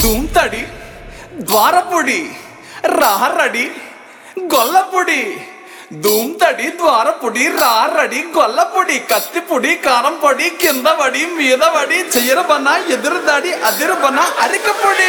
దుమ్తడి ద్వారపొడి రారడి గొల్లపొడి దుమ్తడి ద్వారపొడి రారడి గొల్లపొడి కత్తిపొడి కారం పొడి కింద పడి మీద పడి చెయ్యరబన ఎదురు దాడి అదిరబన అరికపొడి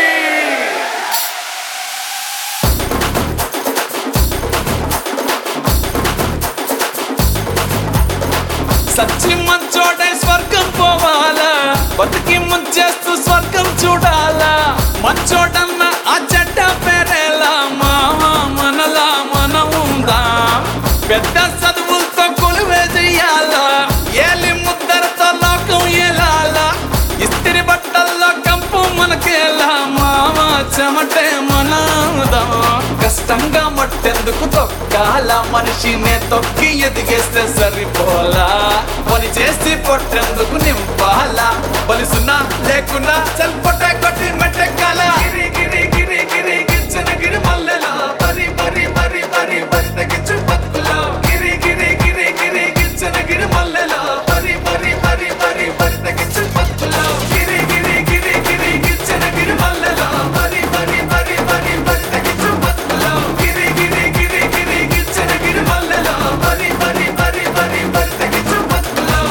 సచ్చి మంచోడే స్వర్గం పోవాలా బతికి ముంచేస్తూ స్వర్గం చూడాలా మంచోడన్న ఆ చెడ్డ పేరేలా మావా మనలా మనం ఉందా పెద్ద చదువులతో కొలువే చెయ్యాలా ఏలి ముద్దరతో లోకం ఏలాలా ఇస్తిరి బట్టల్లో కంపు మనకేలా మావా చెమటే మనదా కష్టంగా మట్టెందుకు తొక్కాల మనిషినే తొక్కి ఎదిగేస్తే సరిపోలా పని చేసి పొట్టెందుకు నింపాలా బలిసున్నా లేకున్నా చల్పొట్టే కొట్టి మెట్టెక్కాల గిరి గిరి గిరి గిరి గిచ్చిన గిరి మల్లెలా పరి పరి పరి పరి పరి తగ్గించు బతుకులో గిరి గిరి గిరి గిరి గిచ్చిన గిరి మల్లెలా పరి పరి పరి పరి పరి తగ్గించు బతుకులో గిరి గిరి గిరి గిరి గిచ్చిన గిరి మల్లెలా పరి పరి పరి పరి పరి తగ్గించు బతుకులో గిరి గిరి గిరి గిరి గిచ్చిన గిరి మల్లెలా పరి పరి పరి పరి పరి తగ్గించు బతుకులో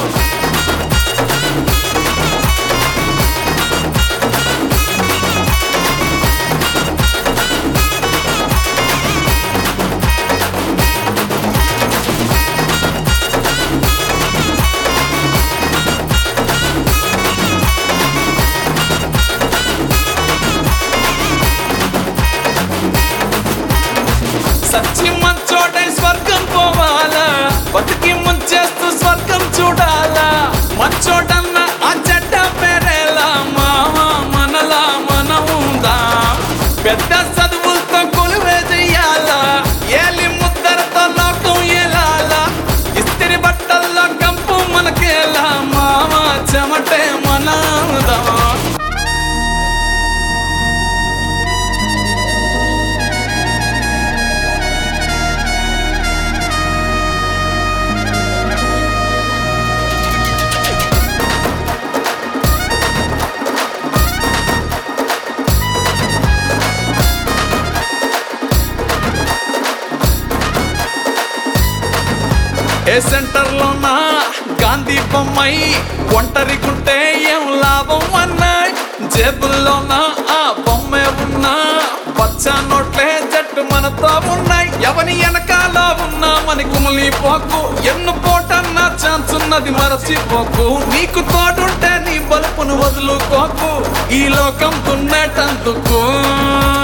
సచ్చి మంచోడే స్వర్గం పోవాలా బతికి ముంచేస్తూ స్వర్గం చూడాలా మంచోడన్న ఆ చెడ్డ పేరేలా మావా మనలా మనం ఉందా పెద్ద చదువులతో కొలువే చెయ్యాలా ఏలి ముద్దరతో లోకం ఏలాలా ఇస్తిరి బట్టల్లో కంపు మనకేలా మావా చెమటే మనదా ఏ సెంటర్లోనా గాంధీ బొమ్మై ఒంటరికుంటే ఏం లాభం అన్నాయి జేబుల్లోన ఆ బొమ్మే ఉన్నా పచ్చ నోట్లే జట్టు మనతో ఉన్నాయి ఎవని వెనకాల ఉన్నా మనకి కుమిలిపోకు ఎన్ను పోటన్నా ఛాన్స్ ఉన్నది మరచిపోకు నీకు తోడుంటే నీ బలుపును వదులుకోకు ఈ లోకం దున్నేటందుకు